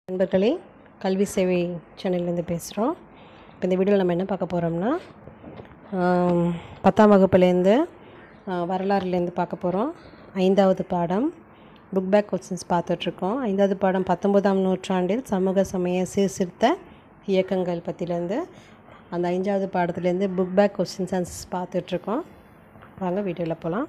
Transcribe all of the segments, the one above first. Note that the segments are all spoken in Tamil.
நண்பர்களே கல்வி சேவை சேனல்லேருந்து பேசுகிறோம் இப்போ இந்த வீடியோவில் நம்ம என்ன பார்க்க போகிறோம்னா ஆம், பத்தாம் வகுப்புலேருந்து ஆ, வரலாறுலேருந்து பார்க்க போகிறோம் ஐந்தாவது பாடம் புக் பேக் கொஸ்டின்ஸ் பார்த்துட்ருக்கோம் ஐந்தாவது பாடம் பத்தொன்பதாம் நூற்றாண்டில் சமூக சமய சீர்திருத்த இயக்கங்கள் பற்றிலேருந்து அந்த ஐந்தாவது பாடத்துலேருந்து புக் பேக் கொஸ்டின்ஸ் ஆன்சர்ஸ் பார்த்துட்ருக்கோம் வாங்க வீடியோவில் போகலாம்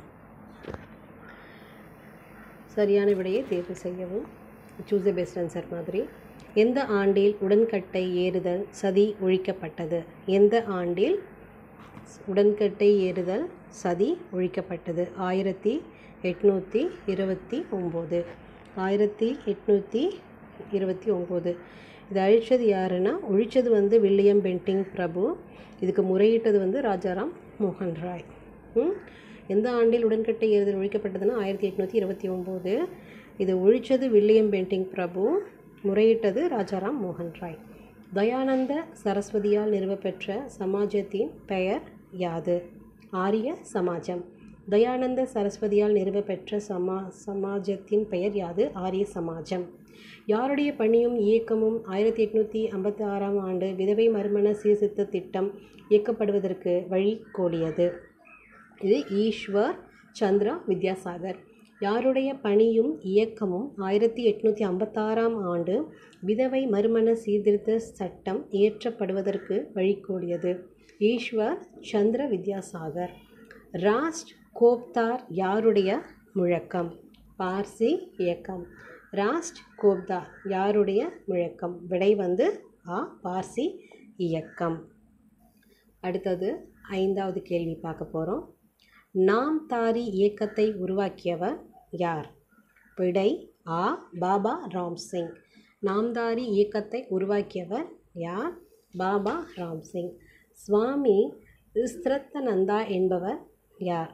சரியான விடையை தேர்வு செய்யவும் சூஸ் த பெஸ்ட் ஆன்சர் மாதிரி எந்த ஆண்டில் உடன்கட்டை ஏறுதல் சதி ஒழிக்கப்பட்டது எந்த ஆண்டில் உடன்கட்டை ஏறுதல் சதி ஒழிக்கப்பட்டது ஆயிரத்தி எட்நூற்றி இருபத்தி ஒம்பது ஆயிரத்தி எட்நூற்றி இருபத்தி ஒம்பது இது அழிச்சது யாருன்னா ஒழிச்சது வந்து வில்லியம் பென்டிங் பிரபு இதுக்கு முறையிட்டது வந்து ராஜாராம் மோகன் ராய் ம்? எந்த ஆண்டில் உடன்கட்டை ஏறுதல் ஒழிக்கப்பட்டதுன்னா ஆயிரத்தி எட்நூற்றி இருபத்தி ஒம்பது இது ஒழிச்சது வில்லியம் பென்டிங் பிரபு முறையிட்டது ராஜாராம் மோகன் ராய் தயானந்த சரஸ்வதியால் நிறுவப்பெற்ற சமாஜத்தின் பெயர் யாது ஆரிய சமாஜம் தயானந்த சரஸ்வதியால் நிறுவப்பெற்ற சமா சமாஜத்தின் பெயர் யாது ஆரிய சமாஜம் யாருடைய பணியும் இயக்கமும் ஆயிரத்தி எட்நூற்றி ஐம்பத்தி ஆறாம் ஆண்டு விதவை மறுமண சீர்திருத்த திட்டம் இயக்கப்படுவதற்கு வழி கோலியது இது ஈஸ்வர் சந்திரா வித்யாசாகர் யாருடைய பணியும் இயக்கமும் ஆயிரத்தி எட்நூற்றி ஐம்பத்தாறாம் ஆண்டு விதவை மறுமண சீர்திருத்த சட்டம் இயற்றப்படுவதற்கு வழிகோலியது ஈஸ்வர் சந்திர வித்யாசாகர் ராஸ்ட் கோப்தார் யாருடைய முழக்கம் பார்சி இயக்கம் ராஸ்ட் கோப்தார் யாருடைய முழக்கம் விடை வந்து ஆ பார்சி இயக்கம் அடுத்தது ஐந்தாவது கேள்வி பார்க்க போகிறோம் நாம் தாரி இயக்கத்தை உருவாக்கியவர் யார் விடை ஆ பாபா ராம் சிங் நாம்தாரி இயக்கத்தை உருவாக்கியவர் யார் பாபா ராம் சிங் சுவாமி இஸ்ரத்தனந்தா என்பவர் யார்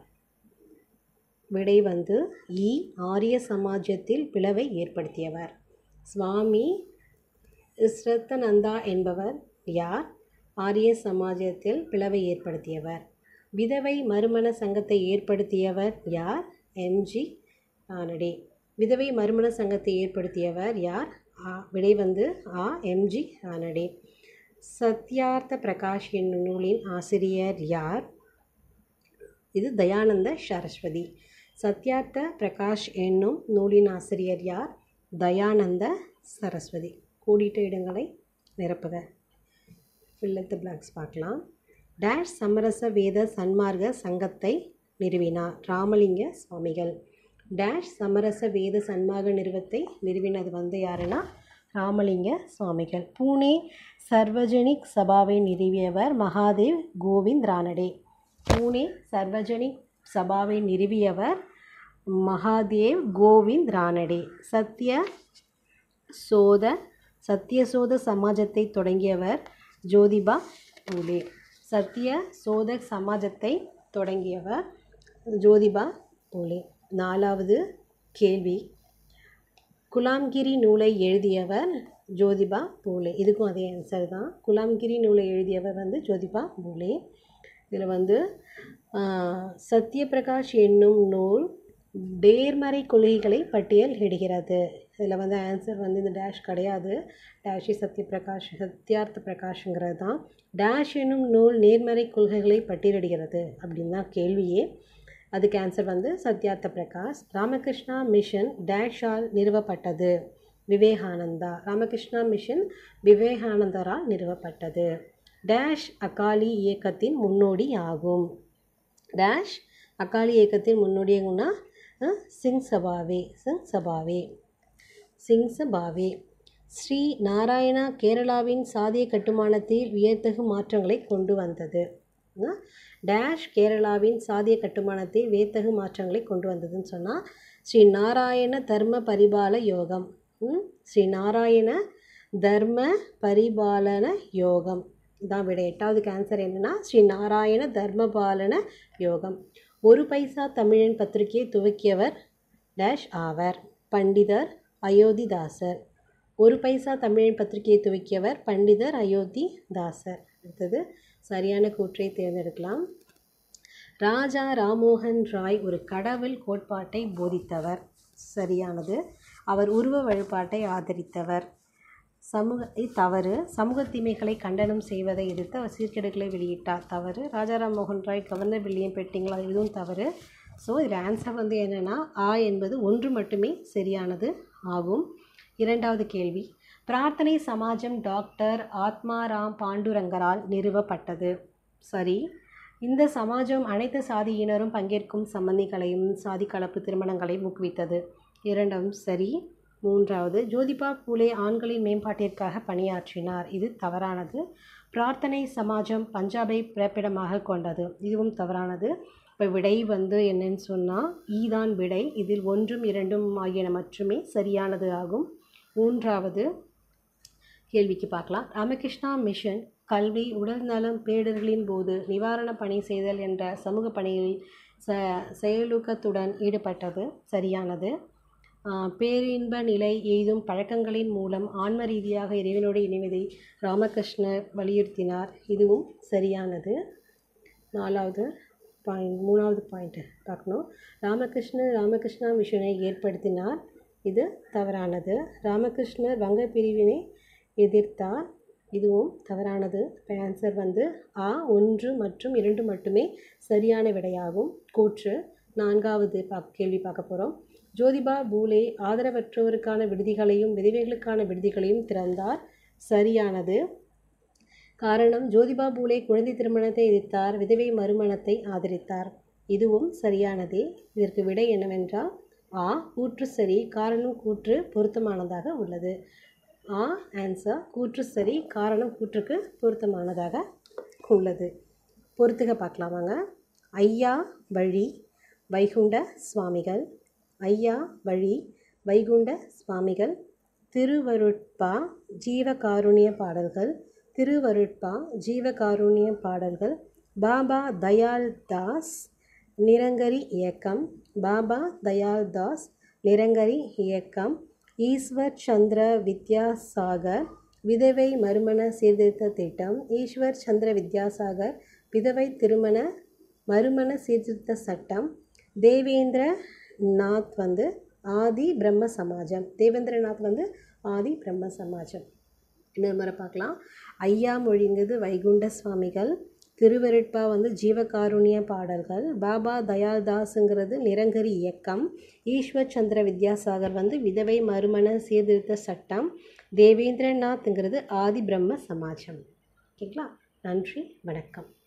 விடை வந்து இ ஆரிய சமாஜத்தில் பிளவை ஏற்படுத்தியவர் சுவாமி இஸ்ரத்தனந்தா என்பவர் யார் ஆரிய சமாஜத்தில் பிளவை ஏற்படுத்தியவர் விதவை மறுமண சங்கத்தை ஏற்படுத்தியவர் யார் எம்ஜி ரானடே விதவை மறுமண சங்கத்தை ஏற்படுத்தியவர் யார் ஆ விடை வந்து ஆ எம்ஜி ரானடே சத்யார்த்த பிரகாஷ் என்னும் நூலின் ஆசிரியர் யார் இது தயானந்த சரஸ்வதி சத்யார்த்த பிரகாஷ் என்னும் நூலின் ஆசிரியர் யார் தயானந்த சரஸ்வதி கூடிட்ட இடங்களை நிரப்புக ஃபில்லத்து பிளாக்ஸ் பார்க்கலாம் டேஷ் சமரச வேத சன்மார்க்க சங்கத்தை நிறுவினார் ராமலிங்க சுவாமிகள் டேஷ் சமரச வேத சன்மார்க்க நிறுவத்தை நிறுவினது வந்து யாருன்னா ராமலிங்க சுவாமிகள் பூனே சர்வஜனிக் சபாவை நிறுவியவர் மகாதேவ் கோவிந்த் ரானடே பூனே சர்வஜனிக் சபாவை நிறுவியவர் மகாதேவ் கோவிந்த் ரானடே சத்ய சோத சத்யசோத சமாஜத்தை தொடங்கியவர் ஜோதிபா பூலே சத்ய சோதக் சமாஜத்தை தொடங்கியவர் ஜோதிபா பூலே நாலாவது கேள்வி குலாம்கிரி நூலை எழுதியவர் ஜோதிபா பூலே இதுக்கும் அதே ஆன்சர் தான் குலாம்கிரி நூலை எழுதியவர் வந்து ஜோதிபா பூலே இதில் வந்து ஆஹ், சத்யபிரகாஷ் என்னும் நூல் நேர்மறை கொள்கைகளை பட்டியல் இடுகிறது இதில் வந்து ஆன்சர் வந்து இந்த டேஷ் கிடையாது டேஷி சத்யபிரகாஷ் சத்யார்த்த பிரகாஷ்ங்கிறது தான் டேஷ் என்னும் நூல் நேர்மறை கொள்கைகளை பட்டியலிடுகிறது அப்படின்னு தான் கேள்வியே அதுக்கு ஆன்சர் வந்து சத்யார்த்த பிரகாஷ் ராமகிருஷ்ணா மிஷன் டேஷால் நிறுவப்பட்டது விவேகானந்தா ராமகிருஷ்ணா மிஷன் விவேகானந்தரால் நிறுவப்பட்டது டேஷ் அகாலி இயக்கத்தின் முன்னோடி ஆகும் டேஷ் அகாலி இயக்கத்தின் முன்னோடியங்கன்னா அஹ், சிங் சபாவே சிங் சபாவே சிங் சபாவே ஸ்ரீ நாராயணா கேரளாவின் சாதிய கட்டுமானத்தில் வியத்தகு மாற்றங்களை கொண்டு வந்தது அஹ், டேஷ் கேரளாவின் சாதிய கட்டுமானத்தில் வியத்தகு மாற்றங்களை கொண்டு வந்ததுன்னு சொன்னால் ஸ்ரீ நாராயண தர்ம பரிபால யோகம் ம், ஸ்ரீ நாராயண தர்ம பரிபாலன யோகம் இதான் விட எட்டாவது ஆன்சர் என்னன்னா ஸ்ரீ நாராயண தர்மபாலன யோகம் ஒரு பைசா தமிழன் பத்திரிகையை துவக்கியவர் டேஷ் ஆவர் பண்டிதர் அயோத்திதாசர் ஒரு பைசா தமிழன் பத்திரிகையை துவக்கியவர் பண்டிதர் அயோத்திதாசர் அடுத்தது சரியான கூற்றை தேர்ந்தெடுக்கலாம் ராஜா ராம்மோகன் ராய் ஒரு கடவுள் கோட்பாட்டை போதித்தவர் சரியானது அவர் உருவ வழிபாட்டை ஆதரித்தவர் சமூக இது தவறு சமூக தீமைகளை கண்டனம் செய்வதை எதிர்த்து அவர் சீர்கேடுகளை வெளியிட்டார் தவறு ராஜாராம் மோகன் ராய் கவர்னர் வில்லியம் பெட்டிங்களா இதுவும் தவறு ஸோ இதில் ஆன்சர் வந்து என்னென்னா ஆ என்பது ஒன்று மட்டுமே சரியானது ஆகும் இரண்டாவது கேள்வி பிரார்த்தனை சமாஜம் டாக்டர் ஆத்மாராம் பாண்டுரங்கரால் நிறுவப்பட்டது சரி இந்த சமாஜம் அனைத்து சாதியினரும் பங்கேற்கும் சம்பந்திகளையும் சாதி கலப்பு திருமணங்களை ஊக்குவித்தது இரண்டும் சரி மூன்றாவது ஜோதிபா பூலே ஆண்களின் மேம்பாட்டிற்காக பணியாற்றினார் இது தவறானது பிரார்த்தனை சமாஜம் பஞ்சாபை பிறப்பிடமாக கொண்டது இதுவும் தவறானது இப்போ விடை வந்து என்னன்னு சொன்னால் ஈதான் விடை இதில் ஒன்றும் இரண்டும் ஆகியன மட்டுமே சரியானது ஆகும் மூன்றாவது கேள்விக்கு பார்க்கலாம் ராமகிருஷ்ணா மிஷன் கல்வி உடல்நலம் பேடர்களின் போது நிவாரண பணி செய்தல் என்ற சமூக பணியில் ச செயலூக்கத்துடன் ஈடுபட்டது சரியானது பேரின்ப நிலை எய்தும் பழக்கங்களின் மூலம் ஆன்ம ரீதியாக இறைவனோடு இணைவதை ராமகிருஷ்ணர் வலியுறுத்தினார் இதுவும் சரியானது நாலாவது பாயிண்ட் மூணாவது பாயிண்ட்டு பார்க்கணும் ராமகிருஷ்ணர் ராமகிருஷ்ணா மிஷனை ஏற்படுத்தினார் இது தவறானது ராமகிருஷ்ணர் வங்க பிரிவினை எதிர்த்தார் இதுவும் தவறானது இப்போ ஆன்சர் வந்து ஆ ஒன்று மற்றும் இரண்டு மட்டுமே சரியான விடையாகும் கூற்று நான்காவது பா கேள்வி பார்க்க போகிறோம் ஜோதிபா பூலே ஆதரவற்றோருக்கான விடுதிகளையும் விதவைகளுக்கான விடுதிகளையும் திறந்தார் சரியானது காரணம் ஜோதிபா பூலே குழந்தை திருமணத்தை எதிர்த்தார் விதவை மறுமணத்தை ஆதரித்தார் இதுவும் சரியானதே இதற்கு விடை என்னவென்றால் ஆ கூற்று சரி காரணம் கூற்று பொருத்தமானதாக உள்ளது ஆ ஆன்சர் கூற்று சரி காரணம் கூற்றுக்கு பொருத்தமானதாக உள்ளது பொறுத்துக பார்க்கலாமாங்க ஐயா வழி வைகுண்ட சுவாமிகள் ஐயா வழி வைகுண்ட சுவாமிகள் திருவருட்பா ஜீவகாருண்ய பாடல்கள் திருவருட்பா ஜீவகாருண்ய பாடல்கள் பாபா தயால் தாஸ் நிரங்கரி இயக்கம் பாபா தயால் தாஸ் நிரங்கரி இயக்கம் ஈஸ்வர் சந்திர வித்யாசாகர் விதவை மறுமண சீர்திருத்த திட்டம் ஈஸ்வர் சந்திர வித்யாசாகர் விதவை திருமண மறுமண சீர்திருத்த சட்டம் தேவேந்திர நாத் வந்து ஆதி பிரம்ம சமாஜம் தேவேந்திரநாத் வந்து ஆதி பிரம்ம சமாஜம் இன்னொரு முறை பார்க்கலாம் ஐயா மொழிங்கிறது வைகுண்ட சுவாமிகள் திருவருட்பா வந்து ஜீவகாருண்ய பாடல்கள் பாபா தயால்தாஸுங்கிறது நிரங்கரி இயக்கம் ஈஸ்வர் சந்திர வித்யாசாகர் வந்து விதவை மறுமண சீர்திருத்த சட்டம் தேவேந்திரநாத்ங்கிறது ஆதி பிரம்ம சமாஜம் ஓகேங்களா நன்றி வணக்கம்